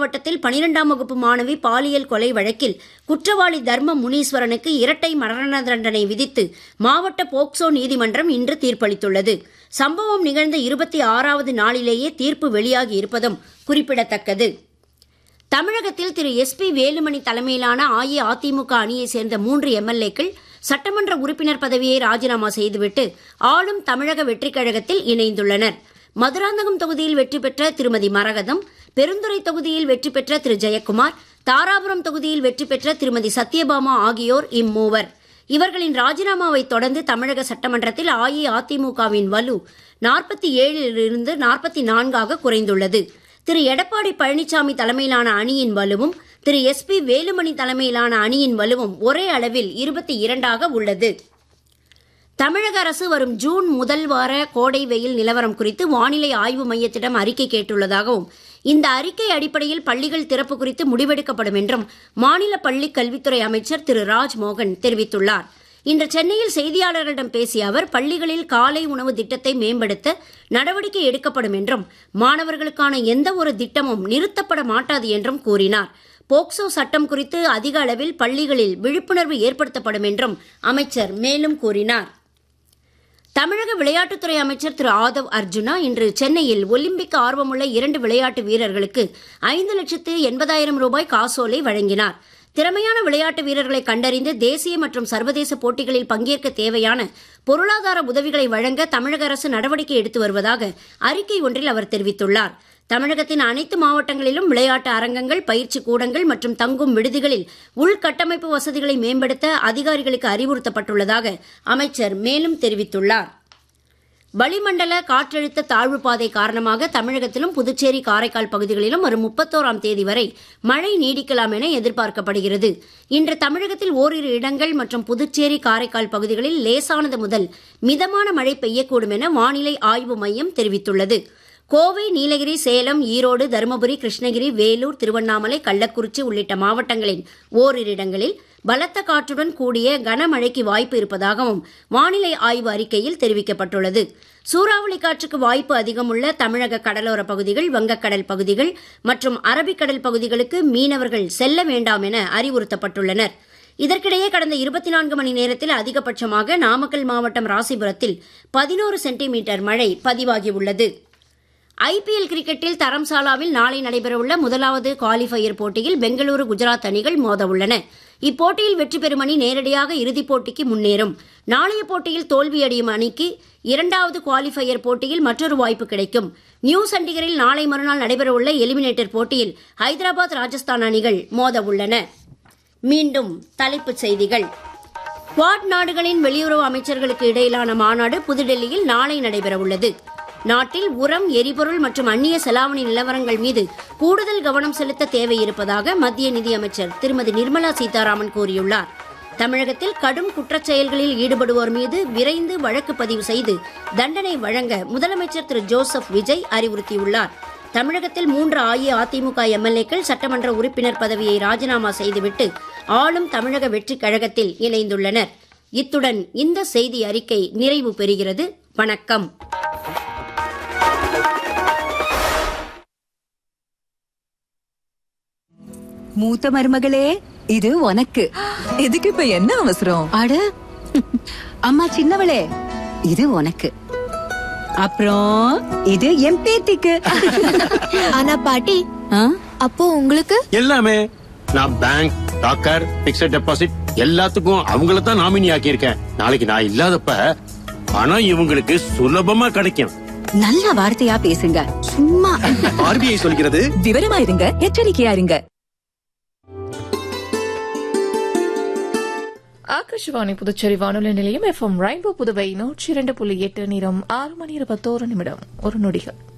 மாவட்டத்தில் பனிரெண்டாம் வகுப்பு மாணவி பாலியல் கொலை வழக்கில் குற்றவாளி தர்ம முனீஸ்வரனுக்கு இரட்டை மரண தண்டனை விதித்து மாவட்ட போக்சோ நீதிமன்றம் இன்று தீர்ப்பளித்துள்ளது சம்பவம் நிகழ்ந்த இருபத்தி ஆறாவது நாளிலேயே தீர்ப்பு வெளியாகி இருப்பதும் குறிப்பிடத்தக்கது தமிழகத்தில் திரு எஸ் பி வேலுமணி தலைமையிலான அஇஅதிமுக அணியைச் சேர்ந்த மூன்று எம்எல்ஏக்கள் சட்டமன்ற உறுப்பினர் பதவியை ராஜினாமா செய்துவிட்டு ஆளும் தமிழக வெற்றிக் கழகத்தில் இணைந்துள்ளனர் மதுராந்தகம் தொகுதியில் வெற்றி பெற்ற திருமதி மரகதம் பெருந்துறை தொகுதியில் வெற்றி பெற்ற திரு ஜெயக்குமார் தாராபுரம் தொகுதியில் வெற்றி பெற்ற திருமதி சத்யபாமா ஆகியோர் இம்மூவர் இவர்களின் ராஜினாமாவை தொடர்ந்து தமிழக சட்டமன்றத்தில் அஇஅதிமுகவின் வலு நாற்பத்தி ஏழிலிருந்து நாற்பத்தி நான்காக குறைந்துள்ளது திரு எடப்பாடி பழனிசாமி தலைமையிலான அணியின் வலுவும் திரு எஸ் பி வேலுமணி தலைமையிலான அணியின் வலுவும் ஒரே அளவில் இருபத்தி இரண்டாக உள்ளது தமிழக அரசு வரும் ஜூன் முதல் வார கோடை வெயில் நிலவரம் குறித்து வானிலை ஆய்வு மையத்திடம் அறிக்கை கேட்டுள்ளதாகவும் இந்த அறிக்கை அடிப்படையில் பள்ளிகள் திறப்பு குறித்து முடிவெடுக்கப்படும் என்றும் மாநில பள்ளிக் கல்வித்துறை அமைச்சர் திரு ராஜ்மோகன் தெரிவித்துள்ளார் இன்று சென்னையில் செய்தியாளர்களிடம் பேசிய அவர் பள்ளிகளில் காலை உணவு திட்டத்தை மேம்படுத்த நடவடிக்கை எடுக்கப்படும் என்றும் மாணவர்களுக்கான எந்த ஒரு திட்டமும் நிறுத்தப்பட மாட்டாது என்றும் கூறினார் போக்சோ சட்டம் குறித்து அதிக அளவில் பள்ளிகளில் விழிப்புணர்வு ஏற்படுத்தப்படும் என்றும் அமைச்சர் மேலும் கூறினார் தமிழக விளையாட்டுத்துறை அமைச்சர் திரு ஆதவ் அர்ஜுனா இன்று சென்னையில் ஒலிம்பிக் ஆர்வமுள்ள இரண்டு விளையாட்டு வீரர்களுக்கு ஐந்து லட்சத்து எண்பதாயிரம் ரூபாய் காசோலை வழங்கினார் திறமையான விளையாட்டு வீரர்களை கண்டறிந்து தேசிய மற்றும் சர்வதேச போட்டிகளில் பங்கேற்க தேவையான பொருளாதார உதவிகளை வழங்க தமிழக அரசு நடவடிக்கை எடுத்து வருவதாக அறிக்கை ஒன்றில் அவர் தெரிவித்துள்ளார் தமிழகத்தின் அனைத்து மாவட்டங்களிலும் விளையாட்டு அரங்கங்கள் பயிற்சி கூடங்கள் மற்றும் தங்கும் விடுதிகளில் உள்கட்டமைப்பு வசதிகளை மேம்படுத்த அதிகாரிகளுக்கு அறிவுறுத்தப்பட்டுள்ளதாக அமைச்சர் மேலும் தெரிவித்துள்ளார் வளிமண்டல காற்றழுத்த தாழ்வு பாதை காரணமாக தமிழகத்திலும் புதுச்சேரி காரைக்கால் பகுதிகளிலும் வரும் முப்பத்தோராம் தேதி வரை மழை நீடிக்கலாம் என எதிர்பார்க்கப்படுகிறது இன்று தமிழகத்தில் ஓரிரு இடங்கள் மற்றும் புதுச்சேரி காரைக்கால் பகுதிகளில் லேசானது முதல் மிதமான மழை பெய்யக்கூடும் என வானிலை ஆய்வு மையம் தெரிவித்துள்ளது கோவை நீலகிரி சேலம் ஈரோடு தருமபுரி கிருஷ்ணகிரி வேலூர் திருவண்ணாமலை கள்ளக்குறிச்சி உள்ளிட்ட மாவட்டங்களின் ஓரிரு இடங்களில் பலத்த காற்றுடன் கூடிய கனமழைக்கு வாய்ப்பு இருப்பதாகவும் வானிலை ஆய்வு அறிக்கையில் தெரிவிக்கப்பட்டுள்ளது சூறாவளி காற்றுக்கு வாய்ப்பு அதிகமுள்ள தமிழக கடலோர பகுதிகள் வங்கக்கடல் பகுதிகள் மற்றும் அரபிக்கடல் பகுதிகளுக்கு மீனவர்கள் செல்ல வேண்டாம் என அறிவுறுத்தப்பட்டுள்ளனர் இதற்கிடையே கடந்த இருபத்தி நான்கு மணி நேரத்தில் அதிகபட்சமாக நாமக்கல் மாவட்டம் ராசிபுரத்தில் பதினோரு சென்டிமீட்டர் மழை பதிவாகியுள்ளது ஐபிஎல் கிரிக்கெட்டில் தரம்சாலாவில் நாளை நடைபெறவுள்ள முதலாவது குவாலிஃபயர் போட்டியில் பெங்களூரு குஜராத் அணிகள் மோத உள்ளன இப்போட்டியில் வெற்றி பெறும் அணி நேரடியாக இறுதிப் போட்டிக்கு முன்னேறும் நாளைய போட்டியில் தோல்வியடையும் அணிக்கு இரண்டாவது குவாலிஃபயர் போட்டியில் மற்றொரு வாய்ப்பு கிடைக்கும் நியூ சண்டிகரில் நாளை மறுநாள் நடைபெறவுள்ள எலிமினேட்டர் போட்டியில் ஹைதராபாத் ராஜஸ்தான் அணிகள் மோத உள்ளன மீண்டும் தலைப்புச் செய்திகள் குவாட் நாடுகளின் வெளியுறவு அமைச்சர்களுக்கு இடையிலான மாநாடு புதுடெல்லியில் நாளை நடைபெறவுள்ளது நாட்டில் உரம் எரிபொருள் மற்றும் அந்நிய செலாவணி நிலவரங்கள் மீது கூடுதல் கவனம் செலுத்த தேவையிருப்பதாக மத்திய நிதியமைச்சர் திருமதி நிர்மலா சீதாராமன் கூறியுள்ளார் தமிழகத்தில் கடும் குற்றச் செயல்களில் ஈடுபடுவோர் மீது விரைந்து வழக்கு பதிவு செய்து தண்டனை வழங்க முதலமைச்சர் திரு ஜோசப் விஜய் அறிவுறுத்தியுள்ளார் தமிழகத்தில் மூன்று அஇஅதிமுக எம்எல்ஏக்கள் சட்டமன்ற உறுப்பினர் பதவியை ராஜினாமா செய்துவிட்டு ஆளும் தமிழக வெற்றிக் கழகத்தில் இணைந்துள்ளனர் இத்துடன் இந்த செய்தி அறிக்கை நிறைவு பெறுகிறது வணக்கம் மூத்த மருமகளே இது உனக்கு இதுக்கு இப்ப என்ன அவசரம் அட அம்மா சின்னவளே இது உனக்கு அப்புறம் இது என் பேத்திக்கு ஆனா பாட்டி ஆ? அப்போ உங்களுக்கு எல்லாமே நான் பேங்க் டாக்கர் பிக்ஸட் டெபாசிட் எல்லாத்துக்கும் அவங்கள தான் நாமினி ஆக்கியிருக்கேன் நாளைக்கு நான் இல்லாதப்ப பணம் இவங்களுக்கு சுலபமா கிடைக்கும் நல்ல வார்த்தையா பேசுங்க சும்மா ஆர்பிஐ சொல்கிறது விவரமா இருங்க எச்சரிக்கையா இருங்க ஆகாஷவாணி புதுச்சேரி வானொலி நிலையம் எஃப்எம் ரெயின்போ புதுவை நூற்றி இரண்டு புள்ளி எட்டு நேரம் ஆறு மணி இருபத்தோரு நிமிடம் ஒரு நொடிகள்